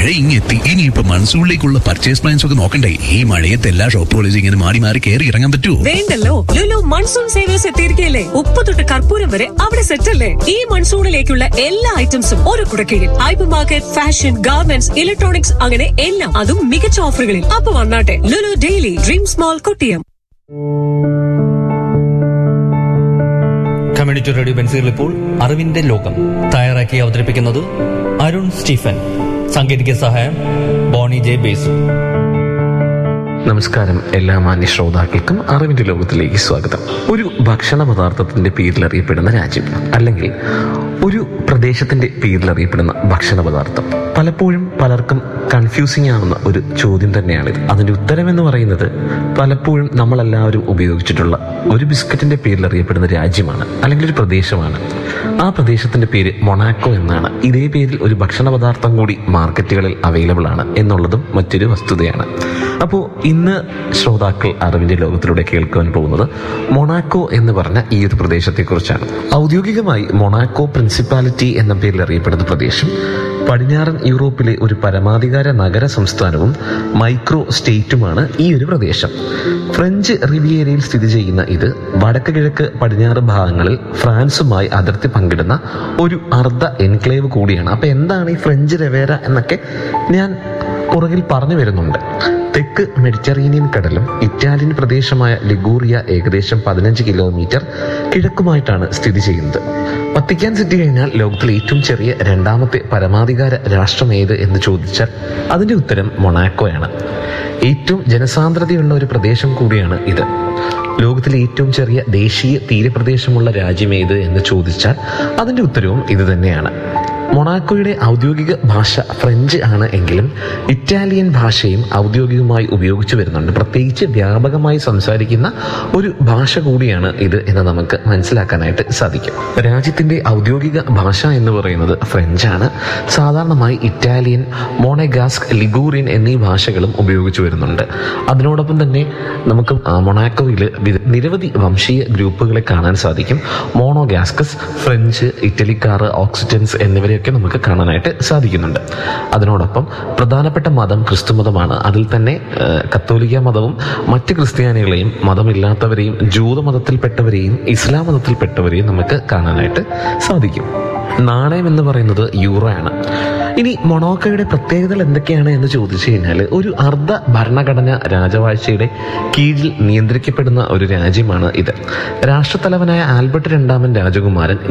ഇങ്ങെത്തി ഇനിയിപ്പോ മൺസൂണിലേക്കുള്ള purchase plans ഒക്കെ നോക്കണ്ടേ ഈ മഴയത്ത് എല്ലാ ഷോപ്പുകളും ഇങ്ങനെ മാറി മാറി കയറി ഇറങ്ങാൻ പറ്റുമോ വേണ്ടല്ലോ ലുലു മൺസൂൺ സേവേഴ്സ് എത്തിയിരിക്കുകയല്ലേ ഉപ്പ് തൊട്ട് കർപ്പൂരം വരെ അവിടെ സെറ്റ് അല്ലേ ഈ മൺസൂണിലേക്കുള്ള എല്ലാ ഐറ്റംസും ഒരു കുടക്കീഴിൽ hypermarket fashion garments electronics അങ്ങനെ എല്ലാം അതും മികച്ച ഓഫറുകളിൽ അപ്പൊ വന്നാട്ടെ Lulu daily dream small Kottiyam community radio ബെൻസിൽ ഇപ്പോൾ അറിവിന്റെ ലോകം തയ്യാറാക്കി അവതരിപ്പിക്കുന്നത് അരുൺ സ്റ്റീഫൻ സാങ്കേതിക സഹായം ബോണി ജെ ബേസു നമസ്കാരം എല്ലാ മാന്യ ശ്രോതാക്കൾക്കും അറിവിന്റെ ലോകത്തിലേക്ക് സ്വാഗതം ഒരു ഭക്ഷണ പദാർത്ഥത്തിന്റെ പേരിൽ അറിയപ്പെടുന്ന രാജ്യം അല്ലെങ്കിൽ ഒരു പ്രദേശത്തിന്റെ പേരിൽ അറിയപ്പെടുന്ന ഭക്ഷണ പദാർത്ഥം പലപ്പോഴും പലർക്കും കൺഫ്യൂസിംഗ് ആവുന്ന ഒരു ചോദ്യം തന്നെയാണിത് അതിന്റെ ഉത്തരം എന്ന് പറയുന്നത് പലപ്പോഴും നമ്മളെല്ലാവരും ഉപയോഗിച്ചിട്ടുള്ള ഒരു ബിസ്ക്കറ്റിന്റെ പേരിൽ അറിയപ്പെടുന്ന രാജ്യമാണ് അല്ലെങ്കിൽ ഒരു പ്രദേശമാണ് ആ പ്രദേശത്തിന്റെ പേര് മൊണാക്കോ എന്നാണ് ഇതേ പേരിൽ ഒരു ഭക്ഷണ പദാർത്ഥം കൂടി മാർക്കറ്റുകളിൽ അവൈലബിൾ ആണ് എന്നുള്ളതും മറ്റൊരു വസ്തുതയാണ് അപ്പോൾ ഇന്ന് ശ്രോതാക്കൾ അറിവിന്റെ ലോകത്തിലൂടെ കേൾക്കുവാൻ പോകുന്നത് മൊണാക്കോ എന്ന് പറഞ്ഞ ഈ ഒരു പ്രദേശത്തെക്കുറിച്ചാണ് ഔദ്യോഗികമായി മൊണാക്കോ പ്രിൻസിപ്പാലിറ്റി എന്ന പേരിൽ അറിയപ്പെടുന്ന പ്രദേശം പടിഞ്ഞാറൻ യൂറോപ്പിലെ ഒരു പരമാധികാര നഗര സംസ്ഥാനവും മൈക്രോ സ്റ്റേറ്റുമാണ് ഈ ഒരു പ്രദേശം ഫ്രഞ്ച് റിവിയേരയിൽ സ്ഥിതി ചെയ്യുന്ന ഇത് വടക്ക് കിഴക്ക് പടിഞ്ഞാറ് ഭാഗങ്ങളിൽ ഫ്രാൻസുമായി അതിർത്തി പങ്കിടുന്ന ഒരു അർദ്ധ എൻക്ലേവ് കൂടിയാണ് അപ്പൊ എന്താണ് ഈ ഫ്രഞ്ച് രവേര എന്നൊക്കെ ഞാൻ പുറകിൽ പറഞ്ഞു വരുന്നുണ്ട് തെക്ക് മെഡിറ്ററേനിയൻ കടലും ഇറ്റാലിയൻ പ്രദേശമായ ലിഗൂറിയ ഏകദേശം പതിനഞ്ച് കിലോമീറ്റർ കിഴക്കുമായിട്ടാണ് സ്ഥിതി ചെയ്യുന്നത് വത്തിക്കാൻ സിറ്റി കഴിഞ്ഞാൽ ലോകത്തിലെ ഏറ്റവും ചെറിയ രണ്ടാമത്തെ പരമാധികാര രാഷ്ട്രം ഏത് എന്ന് ചോദിച്ചാൽ അതിന്റെ ഉത്തരം മൊണാക്കോയാണ് ഏറ്റവും ജനസാന്ദ്രതയുള്ള ഒരു പ്രദേശം കൂടിയാണ് ഇത് ലോകത്തിലെ ഏറ്റവും ചെറിയ ദേശീയ തീരപ്രദേശമുള്ള രാജ്യം ഏത് എന്ന് ചോദിച്ചാൽ അതിന്റെ ഉത്തരവും ഇത് തന്നെയാണ് മൊണാക്കോയുടെ ഔദ്യോഗിക ഭാഷ ഫ്രഞ്ച് ആണ് എങ്കിലും ഇറ്റാലിയൻ ഭാഷയും ഔദ്യോഗികമായി ഉപയോഗിച്ചു വരുന്നുണ്ട് പ്രത്യേകിച്ച് വ്യാപകമായി സംസാരിക്കുന്ന ഒരു ഭാഷ കൂടിയാണ് ഇത് എന്ന് നമുക്ക് മനസ്സിലാക്കാനായിട്ട് സാധിക്കും രാജ്യത്തിന്റെ ഔദ്യോഗിക ഭാഷ എന്ന് പറയുന്നത് ഫ്രഞ്ചാണ് സാധാരണമായി ഇറ്റാലിയൻ മോണഗാസ്ക് ലിഗൂറിയൻ എന്നീ ഭാഷകളും ഉപയോഗിച്ചു വരുന്നുണ്ട് അതിനോടൊപ്പം തന്നെ നമുക്ക് ആ, മൊണാക്കോയിൽ വിധ- നിരവധി വംശീയ ഗ്രൂപ്പുകളെ കാണാൻ സാധിക്കും മോണോഗാസ്കസ് ഫ്രഞ്ച് ഇറ്റലിക്കാർ ഓക്സിറ്റൻസ് എന്നിവരെയൊക്കെ നമുക്ക് കാണാനായിട്ട് സാധിക്കുന്നുണ്ട് അതിനോടൊപ്പം പ്രധാനപ്പെട്ട മതം ക്രിസ്തു മതമാണ് അതിൽ തന്നെ ആ, കത്തോലിക്ക മതവും മറ്റ് ക്രിസ്ത്യാനികളെയും മതമില്ലാത്തവരെയും ജൂത മതത്തിൽപ്പെട്ടവരെയും ഇസ്ലാം മതത്തിൽപ്പെട്ടവരെയും നമുക്ക് കാണാനായിട്ട് സാധിക്കും നാണയം എന്ന് പറയുന്നത് യൂറോ ആണ് ഇനി മൊണോക്കോയുടെ പ്രത്യേകതകൾ എന്തൊക്കെയാണ് എന്ന് ചോദിച്ചു കഴിഞ്ഞാൽ ഒരു അർദ്ധ ഭരണഘടന രാജവാഴ്ചയുടെ കീഴിൽ നിയന്ത്രിക്കപ്പെടുന്ന ഒരു രാജ്യമാണ് ഇത് രാഷ്ട്രത്തലവനായ ആൽബർട്ട് രണ്ടാമൻ രാജകുമാരൻ